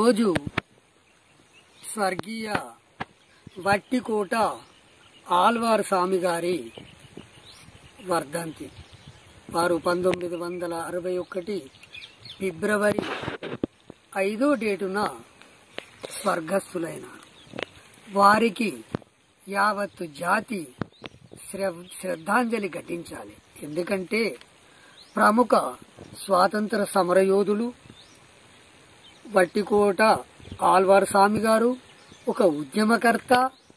ఈరోజు స్వర్గీయ వట్టికోట ఆల్వార్ స్వామి గారి వర్ధంతి వారు పంతొమ్మిది వందల అరవై ఒకటి ఫిబ్రవరి ఐదో డేటున స్వర్గస్థులైనారు వారికి యావత్తు జాతి శ్ర- శ్రద్ధాంజలి ఘటించాలి ఎందుకంటే ప్రముఖ స్వాతంత్ర సమరయోధులు వట్టికోట ఆల్వార్ స్వామి గారు ఒక ఉద్యమకర్త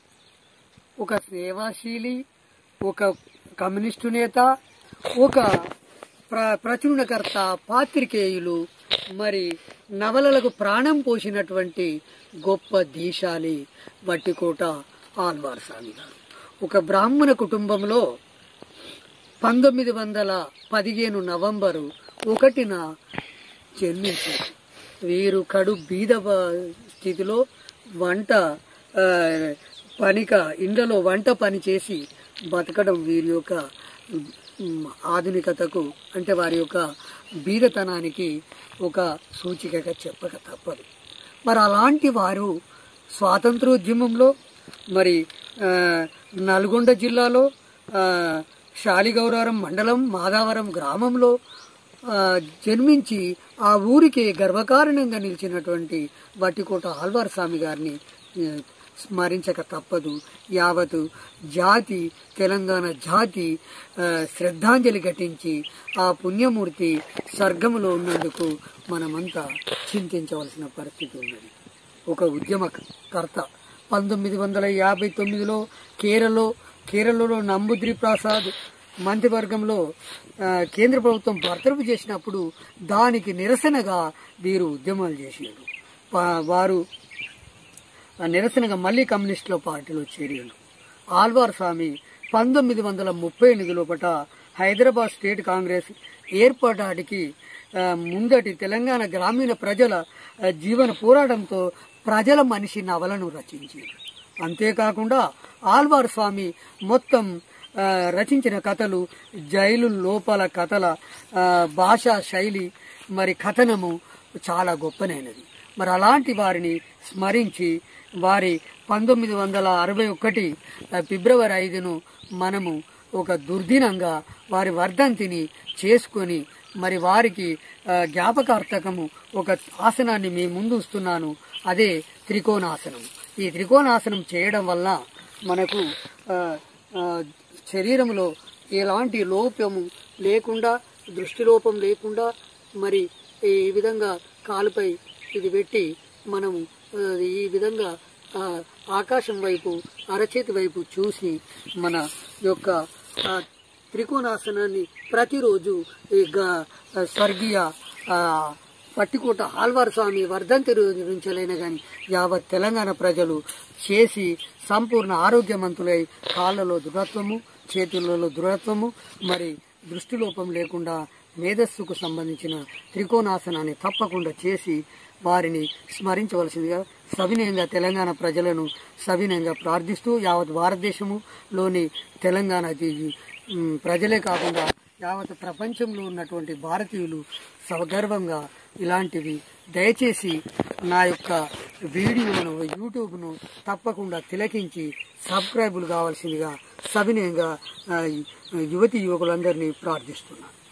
ఒక సేవాశీలి ఒక కమ్యూనిస్టు నేత ఒక ప్ర ప్రచురణకర్త పాత్రికేయులు మరి నవలలకు ప్రాణం పోసినటువంటి గొప్ప దీశాలి వట్టికోట ఆల్వార్ స్వామి గారు ఒక బ్రాహ్మణ కుటుంబంలో పంతొమ్మిది వందల పదిహేను నవంబరు ఒకటిన జన్మించారు వీరు కడు బీద బ- స్థితిలో వంట ఆ, పనిక ఇండ్లలో వంట పని చేసి బతకడం వీరి యొక్క ఉమ్, ఆధునికతకు అంటే వారి యొక్క బీదతనానికి ఒక సూచికగా చెప్పక తప్పదు మరి అలాంటి వారు స్వాతంత్రోద్యమంలో మరి ఆ, నల్గొండ జిల్లాలో ఆ, శాలిగౌరారం మండలం మాదావరం గ్రామంలో ఆ, జన్మించి ఆ ఊరికి గర్వకారణంగా నిలిచినటువంటి వట్టికోట ఆల్వార్ స్వామి గారిని ఆ, స్మరించక తప్పదు యావత్ జాతి తెలంగాణ జాతి ఆ, శ్రద్ధాంజలి ఘటించి ఆ పుణ్యమూర్తి స్వర్గములో ఉన్నందుకు మనమంతా చింతించవలసిన పరిస్థితి ఉన్నది ఒక ఉద్యమకర్త పంతొమ్మిది వందల యాభై తొమ్మిదిలో కేరళలో కేరళలో నంబుద్రి ప్రసాద్ మంత్రివర్గంలో ఆ, కేంద్ర ప్రభుత్వం బర్తరఫు చేసినప్పుడు దానికి నిరసనగా వీరు ఉద్యమాలు చేసారు వారు ఆ నిరసనగా మళ్ళీ కమ్యూనిస్టుల పార్టీలో చేరారు ఆల్వార్ స్వామి పంతొమ్మిది వందల ముప్పై ఎనిమిది లోపట హైదరాబాద్ స్టేట్ కాంగ్రెస్ ఏర్పాటానికి ఆ, ముందటి తెలంగాణ గ్రామీణ ప్రజల ఆ, జీవన పోరాటంతో ప్రజల మనిషి నవలను రచించారు అంతేకాకుండా ఆల్వార్ స్వామి మొత్తం ఆ, రచించిన కథలు జైలు లోపల కథల ఆ, భాషా శైలి మరి కథనము చాలా గొప్పనైనది మరి అలాంటి వారిని స్మరించి వారి పంతొమ్మిది వందల అరవై ఒకటి ఆ, ఫిబ్రవరి ఐదును మనము ఒక దుర్దినంగా వారి వర్ధంతిని చేసుకొని మరి వారికి ఆ, జ్ఞాపకార్థకము ఒక ఆసనాన్ని మీ ముందు ఉంచుతున్నాను అదే త్రికోణాసనం ఈ త్రికోణాసనం చేయడం వల్ల మనకు ఆ, ఆ, శరీరంలో ఎలాంటి లోపము లేకుండా దృష్టి లోపం లేకుండా మరి ఈ విధంగా కాలుపై ఇది పెట్టి మనము ఆ, ఈ విధంగా ఆ, ఆకాశం వైపు అరచేతి వైపు చూసి మన యొక్క ఆ, త్రికోణాసనాన్ని ప్రతిరోజు ఈ గ- స్వర్గీయ ఆ, పట్టికోట ఆల్వార్ స్వామి వర్ధంతి రోజు నుంచలైనా కానీ యావత్ తెలంగాణ ప్రజలు చేసి సంపూర్ణ ఆరోగ్యవంతులై కాళ్ళలో దృఢత్వము చేతులలో దృఢత్వము మరి దృష్టి లోపం లేకుండా మేధస్సుకు సంబంధించిన త్రికోణాసనాన్ని తప్పకుండా చేసి వారిని స్మరించవలసిందిగా సవినయంగా తెలంగాణ ప్రజలను సవినయంగా ప్రార్థిస్తూ యావత్ భారతదేశములోని తెలంగాణ జీ- ఉమ్, ప్రజలే కాకుండా యావత్ ప్రపంచంలో ఉన్నటువంటి భారతీయులు సగర్వంగా ఇలాంటివి దయచేసి నా యొక్క వీడియోను యూట్యూబ్ను తప్పకుండా తిలకించి సబ్స్క్రైబులు కావాల్సిందిగా సవినయంగా ఆ, యువతి యువకులందరినీ ప్రార్థిస్తున్నాను